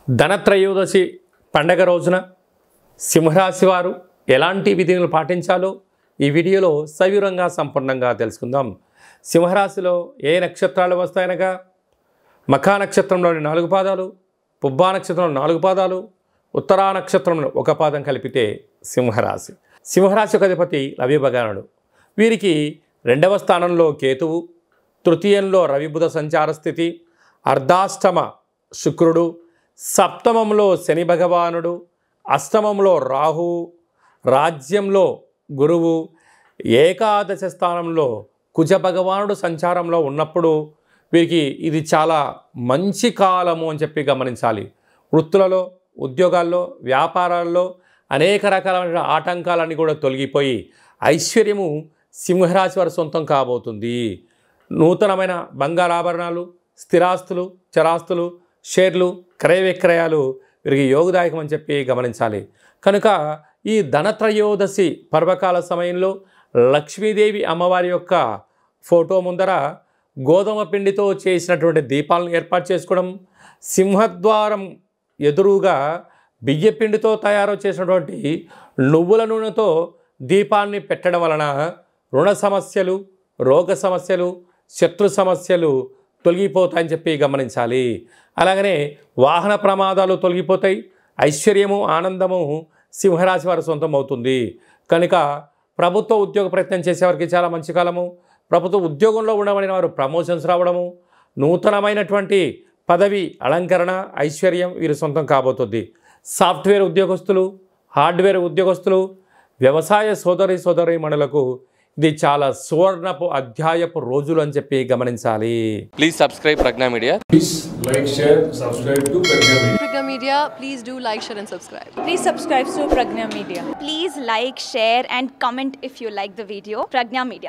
ధనత్రయోదశి పండగ రోజున సింహరాశి వారు ఎలాంటి విధులను పాటించాలో ఈ వీడియోలో సవివరంగా సంపూర్ణంగా తెలుసుకుందాం సింహరాశిలో ఏ నక్షత్రాలు వస్తాయనగా మఖా నక్షత్రంలోని నాలుగు పాదాలు పుబ్బా నక్షత్రంలో నాలుగు పాదాలు ఉత్తరా నక్షత్రంలో ఒక పాదం కలిపితే సింహరాశి సింహరాశి యొక్క అధిపతి రవి భగవానుడు వీరికి రెండవ స్థానంలో కేతువు తృతీయంలో రవి బుధ సంచార స్థితి అర్ధాష్టమ శుక్రుడు సప్తమంలో శని భగవానుడు అష్టమంలో రాహువు రాజ్యంలో గురువు ఏకాదశ స్థానంలో కుజ భగవానుడు సంచారంలో ఉన్నప్పుడు వీరికి ఇది చాలా మంచి కాలము అని చెప్పి గమనించాలి వృత్తులలో ఉద్యోగాల్లో వ్యాపారాల్లో అనేక రకాలైన ఆటంకాలన్నీ కూడా తొలగిపోయి ఐశ్వర్యము సింహరాశి వారి సొంతం కాబోతుంది నూతనమైన బంగారాభరణాలు స్థిరాస్తులు చరాస్తులు షేర్లు క్రయ విక్రయాలు వీరికి యోగదాయకం అని చెప్పి గమనించాలి కనుక ఈ ధనత్రయోదశి పర్వకాల సమయంలో లక్ష్మీదేవి అమ్మవారి యొక్క ఫోటో ముందర గోధుమ పిండితో చేసినటువంటి దీపాలను ఏర్పాటు చేసుకోవడం సింహద్వారం ఎదురుగా బియ్య పిండితో తయారు చేసినటువంటి నువ్వుల నూనెతో దీపాన్ని పెట్టడం వలన రుణ సమస్యలు రోగ సమస్యలు శత్రు సమస్యలు తొలగిపోతాయని చెప్పి గమనించాలి అలాగనే వాహన ప్రమాదాలు తొలగిపోతాయి ఐశ్వర్యము ఆనందము సింహరాశి వారి సొంతం అవుతుంది కనుక ప్రభుత్వ ఉద్యోగ ప్రయత్నం చేసేవారికి చాలా మంచి కాలము ప్రభుత్వ ఉద్యోగంలో ఉండబడిన వారు ప్రమోషన్స్ రావడము నూతనమైనటువంటి పదవి అలంకరణ ఐశ్వర్యం వీరి సొంతం కాబోతుంది సాఫ్ట్వేర్ ఉద్యోగస్తులు హార్డ్వేర్ ఉద్యోగస్తులు వ్యవసాయ సోదరి సోదరి మణులకు ఇది చాలా సువర్ణపు అధ్యాయపు రోజులు అని చెప్పి గమనించాలి Please subscribe Pragna Media. Please like, share, subscribe to Pragya Media. Pragya Media, please do like, share, and subscribe. Please subscribe to Pragna Media. Please like, share, and comment if you like the video. Pragna Media.